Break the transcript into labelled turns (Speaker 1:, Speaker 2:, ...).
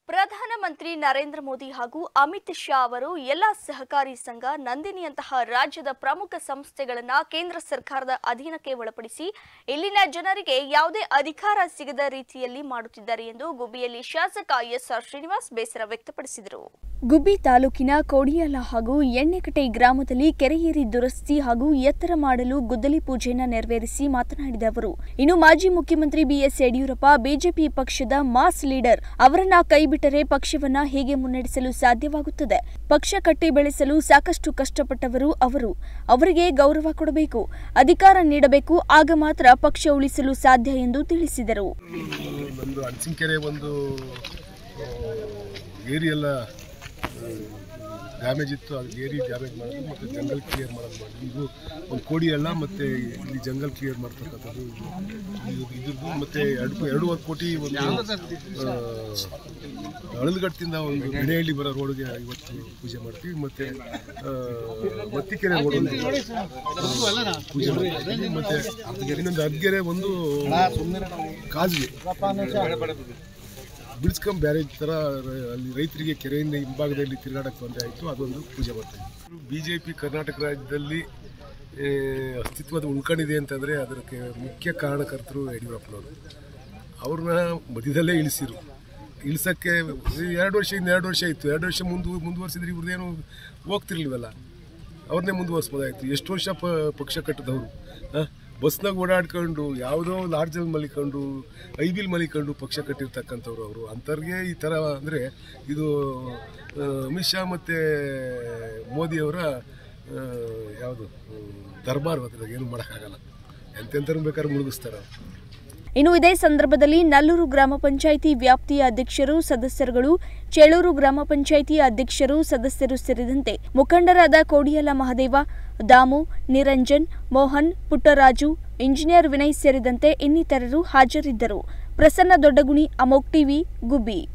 Speaker 1: ಪ್ರಧಾನಮಂತ್ರಿ ನರೇಂದ್ರ ಮೋದಿ ಹಾಗೂ ಅಮಿತ್ ಶಾ ಅವರು ಎಲ್ಲ ಸಹಕಾರಿ ಸಂಘ ನಂದಿನಿಯಂತಹ ರಾಜ್ಯದ ಪ್ರಮುಖ ಸಂಸ್ಥೆಗಳನ್ನ ಕೇಂದ್ರ ಸರ್ಕಾರದ ಅಧೀನಕ್ಕೆ ಒಳಪಡಿಸಿ ಇಲ್ಲಿನ ಜನರಿಗೆ ಯಾವುದೇ ಅಧಿಕಾರ ಸಿಗದ ರೀತಿಯಲ್ಲಿ ಮಾಡುತ್ತಿದ್ದಾರೆ ಎಂದು ಗುಬ್ಬಿಯಲ್ಲಿ ಶಾಸಕ ಎಸ್ಆರ್ ಶ್ರೀನಿವಾಸ್ ಬೇಸರ ವ್ಯಕ್ತಪಡಿಸಿದರು ಗುಬ್ಬಿ ತಾಲೂಕಿನ ಕೋಡಿಯಾಲ ಹಾಗೂ ಎಣ್ಣೆಕಟೆ ಗ್ರಾಮದಲ್ಲಿ ಕೆರೆ ಏರಿ ದುರಸ್ತಿ ಹಾಗೂ ಎತ್ತರ ಮಾಡಲು ಗುದ್ದಲಿ ಪೂಜೆಯನ್ನ ನೆರವೇರಿಸಿ ಮಾತನಾಡಿದ ಅವರು ಇನ್ನು ಮಾಜಿ ಮುಖ್ಯಮಂತ್ರಿ ಬಿಎಸ್ ಯಡಿಯೂರಪ್ಪ ಬಿಜೆಪಿ ಪಕ್ಷದ ಮಾಸ್ ಲೀಡರ್ ಅವರನ್ನ ಕೈಬಿಟ್ಟರೆ ಪಕ್ಷವನ್ನ ಹೇಗೆ ಮುನ್ನಡೆಸಲು ಸಾಧ್ಯವಾಗುತ್ತದೆ ಪಕ್ಷ ಕಟ್ಟಿ ಬೆಳೆಸಲು ಸಾಕಷ್ಟು ಕಷ್ಟಪಟ್ಟವರು ಅವರು ಅವರಿಗೆ ಗೌರವ ಕೊಡಬೇಕು ಅಧಿಕಾರ ನೀಡಬೇಕು ಆಗ ಮಾತ್ರ ಪಕ್ಷ ಉಳಿಸಲು ಸಾಧ್ಯ ಎಂದು ತಿಳಿಸಿದರು
Speaker 2: ನಮ್ಮದು ಅಣಸಿನಕೆರೆ ಒಂದು ಆ, ಏರಿ ಎಲ್ಲ ಡ್ಯಾಮೇಜ್ ಇತ್ತು ಅದು ಏರಿ ಡ್ಯಾಮೇಜ್ ಮಾಡೋದು ಮತ್ತು ಜಂಗಲ್ ಕ್ಲಿಯರ್ ಮಾಡೋದು ಮಾಡಿ ಇದು ಒಂದು ಕೋಡಿ ಹಳ್ಳ ಮತ್ತು ಇಲ್ಲಿ ಜಂಗಲ್ ಕ್ಲಿಯರ್ ಮಾಡ್ತಕ್ಕಂಥದ್ದು ಇದು ಇದು ಇದ್ರದ್ದು ಮತ್ತು ಎರಡು ಎರಡೂವರೆ ಕೋಟಿ ಒಂದು ಆ, ಅಳಲ್ಗಟ್ಟಿಂದ ಒಂದು ಗಣೇಹಳ್ಳಿ ಬರೋ ರೋಡ್ಗೆ ಇವತ್ತು ಪೂಜೆ ಮಾಡ್ತೀವಿ ಮತ್ತು ಮತ್ತಿಕೆರೆ ರೋಡ್ ಒಂದು ಪೂಜೆ ಮಾಡ್ತೀವಿ ಮತ್ತು ಇನ್ನೊಂದು ಅದ್ಗೆರೆ ಒಂದು ಕಾಜ್ಗೆ ಬಿಡಿಸ್ಕೊಂಡ್ ಬ್ಯಾರೇಜ್ ಥರ ರ- ಅಲ್ಲಿ ರೈತರಿಗೆ ಕೆರೆಯಿಂದ ಹಿಂಭಾಗದಲ್ಲಿ ತಿರುಗಾಡಕ್ಕೆ ತೊಂದರೆ ಆಯಿತು ಅದೊಂದು ಪೂಜೆ ಮಾಡ್ತಾರೆ ಬಿ ಜೆ ಪಿ ಕರ್ನಾಟಕ ರಾಜ್ಯದಲ್ಲಿ ಆ, ಅಸ್ತಿತ್ವದ ಉಳ್ಕೊಂಡಿದೆ ಅಂತಂದರೆ ಅದಕ್ಕೆ ಮುಖ್ಯ ಕಾರಣಕರ್ತರು ಯಡಿಯೂರಪ್ಪನವರು ಅವ್ರನ್ನ ಮಧ್ಯದಲ್ಲೇ ಇಳಿಸಿರು ಇಳಿಸೋಕ್ಕೆ ಎರಡು ವರ್ಷ ಇನ್ನು ಎರಡು ವರ್ಷ ಇತ್ತು ಎರಡು ವರ್ಷ ಮುಂದು ಮುಂದುವರ್ಸಿದ್ರೆ ಇವ್ರದ್ದೇನು ಹೋಗ್ತಿರ್ಲಿಲ್ವಲ್ಲ ಅವ್ರನ್ನೇ ಮುಂದುವರ್ಸ್ಬೋದಾಯ್ತು ಎಷ್ಟು ವರ್ಷ ಪ ಪಕ್ಷ ಕಟ್ಟಿದವರು ಬಸ್ನಾಗ ಓಡಾಡ್ಕೊಂಡು ಯಾವುದೋ ಲಾಡ್ಜಲ್ಲಿ ಮಲಿಕೊಂಡು ಐಬಿಲ್ ಮಲಿಕೊಂಡು ಪಕ್ಷ ಕಟ್ಟಿರ್ತಕ್ಕಂಥವ್ರು ಅವರು ಅಂಥವ್ರಿಗೆ ಈ ಥರ ಅಂದರೆ ಇದು ಆ, ಅಮಿತ್ ಶಾ ಮತ್ತು ಮೋದಿಯವರ ಯಾವುದು ದರ್ಬಾರ್ ಅದ್ರಾಗ ಏನು ಮಾಡೋಕ್ಕಾಗಲ್ಲ ಎಂತೆಂಥವ್ರು ಬೇಕಾದ್ರೆ ಮುಳುಗಿಸ್ತಾರೆ ಅವ್ರು
Speaker 1: ಇನ್ನು ಇದೇ ಸಂದರ್ಭದಲ್ಲಿ ನಲ್ಲೂರು ಗ್ರಾಮ ಪಂಚಾಯಿತಿ ವ್ಯಾಪ್ತಿಯ ಅಧ್ಯಕ್ಷರು ಸದಸ್ಯರುಗಳು ಚೇಳೂರು ಗ್ರಾಮ ಪಂಚಾಯಿತಿ ಅಧ್ಯಕ್ಷರು ಸದಸ್ಯರು ಸೇರಿದಂತೆ ಮುಖಂಡರಾದ ಕೋಡಿಯಲ ಮಹದೇವ ದಾಮು ನಿರಂಜನ್ ಮೋಹನ್ ಪುಟ್ಟರಾಜು ಇಂಜಿನಿಯರ್ ವಿನಯ್ ಸೇರಿದಂತೆ ಇನ್ನಿತರರು ಹಾಜರಿದ್ದರು ಪ್ರಸನ್ನ ದೊಡ್ಡಗುಣಿ ಅಮೋಕ್ ಟಿವಿ ಗುಬ್ಬಿ